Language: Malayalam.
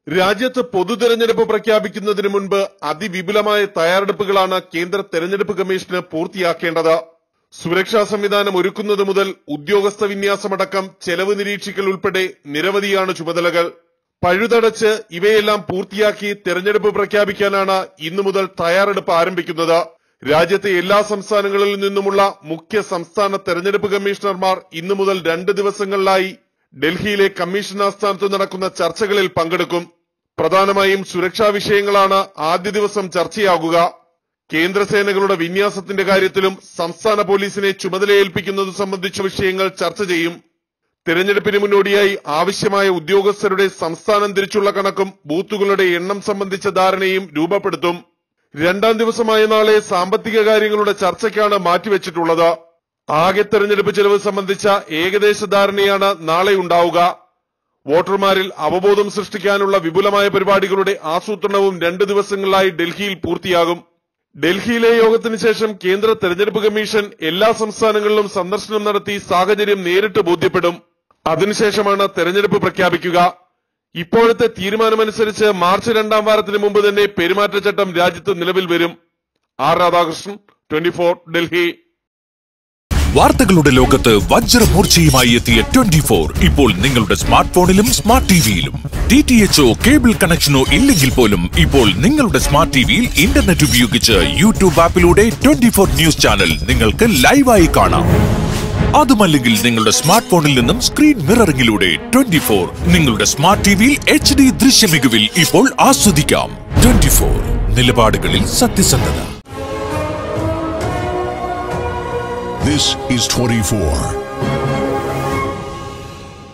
രാജ്യത്ത് പൊതു തെരഞ്ഞെടുപ്പ് പ്രഖ്യാപിക്കുന്നതിന് മുൻപ് അതിവിപുലമായ തയ്യാറെടുപ്പുകളാണ് കേന്ദ്ര തെരഞ്ഞെടുപ്പ് കമ്മീഷന് പൂർത്തിയാക്കേണ്ടത് സുരക്ഷാ സംവിധാനം ഒരുക്കുന്നത് മുതൽ ഉദ്യോഗസ്ഥ വിന്യാസമടക്കം ചെലവ് നിരീക്ഷിക്കൽ ഉൾപ്പെടെ നിരവധിയാണ് ചുമതലകൾ പഴുതടച്ച് ഇവയെല്ലാം പൂർത്തിയാക്കി തെരഞ്ഞെടുപ്പ് പ്രഖ്യാപിക്കാനാണ് ഇന്നു മുതൽ തയ്യാറെടുപ്പ് ആരംഭിക്കുന്നത് രാജ്യത്തെ എല്ലാ സംസ്ഥാനങ്ങളിൽ നിന്നുമുള്ള മുഖ്യ സംസ്ഥാന തെരഞ്ഞെടുപ്പ് കമ്മീഷണർമാർ ഇന്നു മുതൽ രണ്ട് ദിവസങ്ങളിലായി ഡൽഹിയിലെ കമ്മീഷൻ ആസ്ഥാനത്ത് നടക്കുന്ന ചർച്ചകളിൽ പങ്കെടുക്കും പ്രധാനമായും സുരക്ഷാ വിഷയങ്ങളാണ് ആദ്യ ദിവസം ചർച്ചയാകുക കേന്ദ്രസേനകളുടെ വിന്യാസത്തിന്റെ കാര്യത്തിലും സംസ്ഥാന പോലീസിനെ ചുമതലയേൽപ്പിക്കുന്നത് സംബന്ധിച്ച വിഷയങ്ങൾ ചർച്ച ചെയ്യും തിരഞ്ഞെടുപ്പിന് മുന്നോടിയായി ആവശ്യമായ ഉദ്യോഗസ്ഥരുടെ സംസ്ഥാനം തിരിച്ചുള്ള കണക്കും ബൂത്തുകളുടെ എണ്ണം സംബന്ധിച്ച ധാരണയും രൂപപ്പെടുത്തും രണ്ടാം ദിവസമായ നാളെ സാമ്പത്തിക കാര്യങ്ങളുടെ ചർച്ചയ്ക്കാണ് മാറ്റിവെച്ചിട്ടുള്ളത് ആകെ തെരഞ്ഞെടുപ്പ് ചെലവ് സംബന്ധിച്ച ഏകദേശ ധാരണയാണ് നാളെ ഉണ്ടാവുക വോട്ടർമാരിൽ അവബോധം സൃഷ്ടിക്കാനുള്ള വിപുലമായ പരിപാടികളുടെ ആസൂത്രണവും രണ്ട് ദിവസങ്ങളിലായി ഡൽഹിയിൽ പൂർത്തിയാകും ഡൽഹിയിലെ യോഗത്തിന് ശേഷം കേന്ദ്ര തെരഞ്ഞെടുപ്പ് കമ്മീഷൻ എല്ലാ സംസ്ഥാനങ്ങളിലും സന്ദർശനം നടത്തി സാഹചര്യം നേരിട്ട് ബോധ്യപ്പെടും അതിനുശേഷമാണ് തെരഞ്ഞെടുപ്പ് പ്രഖ്യാപിക്കുക ഇപ്പോഴത്തെ തീരുമാനമനുസരിച്ച് മാർച്ച് രണ്ടാം വാരത്തിന് മുമ്പ് തന്നെ പെരുമാറ്റച്ചട്ടം രാജ്യത്ത് നിലവിൽ വരും ആർ രാധാകൃഷ്ണൻ ട്വന്റി ഡൽഹി വാർത്തകളുടെ ലോകത്ത് വജ്രമൂർച്ചയുമായി എത്തിയ ട്വന്റി ഫോർ ഇപ്പോൾ നിങ്ങളുടെ സ്മാർട്ട് ഫോണിലും സ്മാർട്ട് ടിവിയിലും ഡി ടി എച്ച്ഒ കേബിൾ കണക്ഷനോ ഇല്ലെങ്കിൽ പോലും ഇപ്പോൾ നിങ്ങളുടെ സ്മാർട്ട് ടിവിയിൽ ഇന്റർനെറ്റ് ഉപയോഗിച്ച് യൂട്യൂബ് ആപ്പിലൂടെ ട്വന്റി ഫോർ ന്യൂസ് ചാനൽ നിങ്ങൾക്ക് ലൈവായി കാണാം അതുമല്ലെങ്കിൽ നിങ്ങളുടെ സ്മാർട്ട് ഫോണിൽ നിന്നും സ്ക്രീൻ മിററിംഗിലൂടെ ട്വന്റി ഫോർ നിങ്ങളുടെ സ്മാർട്ട് ടിവിയിൽ എച്ച് ഡി ദൃശ്യമികവിൽ ഇപ്പോൾ ആസ്വദിക്കാം ട്വന്റി ഫോർ നിലപാടുകളിൽ സത്യസന്ധത This is 24.